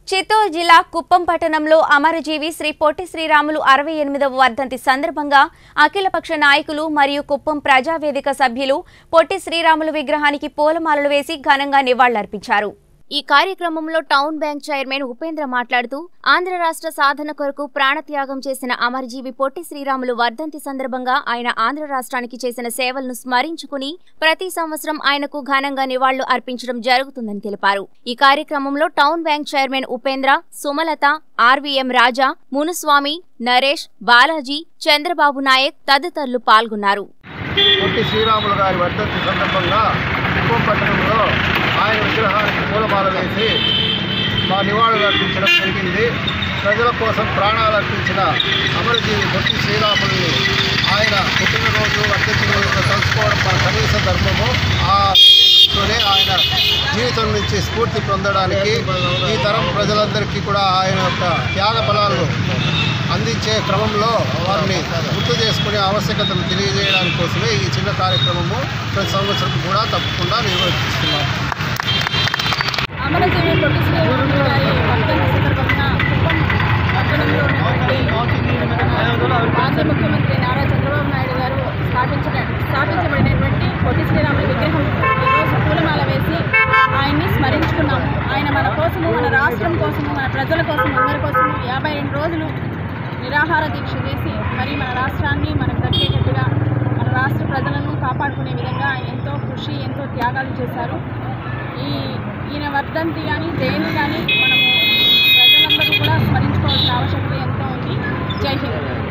చిత్తూరు జిల్లా కుప్పం పట్టణంలో అమరజీవి శ్రీ పొట్టి శ్రీరాములు అరవై ఎనిమిదవ వర్ధంతి సందర్భంగా అఖిలపక్ష నాయకులు మరియు కుప్పం ప్రజావేదిక సభ్యులు పొట్టి శ్రీరాములు విగ్రహానికి పూలమాలలు వేసి ఘనంగా నివాళులర్పించారు ఈ కార్యక్రమంలో టౌన్ బ్యాంక్ చైర్మన్ ఉపేంద్ర మాట్లాడుతూ ఆంధ్ర రాష్ట్ర సాధన కొరకు ప్రాణత్యాగం చేసిన అమరజీవి పొట్టి శ్రీరాములు వర్ధంతి సందర్భంగా ఆయన ఆంధ్ర రాష్ట్రానికి చేసిన సేవలను స్మరించుకుని ప్రతి సంవత్సరం ఆయనకు ఘనంగా నివాళులు అర్పించడం జరుగుతుందని తెలిపారు ఈ కార్యక్రమంలో town bank chairman Upendra Sumalatha RVM Raja Munuswamy Naresh Balaji Chandrababu Naik తదితరులు పాల్గొన్నారు పొట్టి శ్రీరాములు గారి వర్ధంతి సందర్భంగా కుప్పం పట్టణంలో ఆయన విగ్రహానికి పూలమాల వేసి మా నివాళులు అర్పించడం జరిగింది ప్రజల కోసం ప్రాణాలు అర్పించిన అమరజీవి పొట్టి శ్రీరాముల్ని ఆయన పుట్టినరోజు వర్ధంతి రోజున తలుచుకోవడం మన కనీస ధర్మము ఆ ఉద్దేశంతోనే ఆయన జీవితం నుంచి స్ఫూర్తి పొందడానికి ఈ తరం ప్రజలందరికీ కూడా ఆయన యొక్క త్యాగ ఫలాలు అందించే క్రమంలో వారిని గుర్తు చేసుకునే ఆవశ్యకతను తెలియజేయడానికి కోసమే ఈ చిన్న కార్యక్రమము ప్రతి సంవత్సరం కూడా తప్పకుండా నిర్వహిస్తున్నాం అమరజీవి పొట్టి శ్రీరాములు గారి వర్ధంతి సందర్భంగా కుప్పం పట్టణంలో ఉన్నటువంటి మన మాజీ ముఖ్యమంత్రి నారా చంద్రబాబు నాయుడు గారు స్థాపించిన స్థాపించబడినటువంటి పొట్టి శ్రీరాములు విగ్రహం ఈరోజు పూలమాల వేసి ఆయన్ని స్మరించుకున్నాము ఆయన మన కోసము మన రాష్ట్రం కోసము మన ప్రజల కోసం అందరి కోసము యాభై రెండు రోజులు నిరాహార దీక్ష చేసి మరి మన రాష్ట్రాన్ని మనం బ్రతికేటట్టుగా మన రాష్ట్ర ప్రజలను కాపాడుకునే విధంగా ఆయన ఎంతో కృషి ఎంతో త్యాగాలు చేశారు ఈ ఈయన వర్ధంతి కానీ జయంతి కానీ మనము ప్రజలందరూ కూడా స్మరించుకోవాల్సిన ఆవశ్యకత ఎంతో ఉంది జై హింద్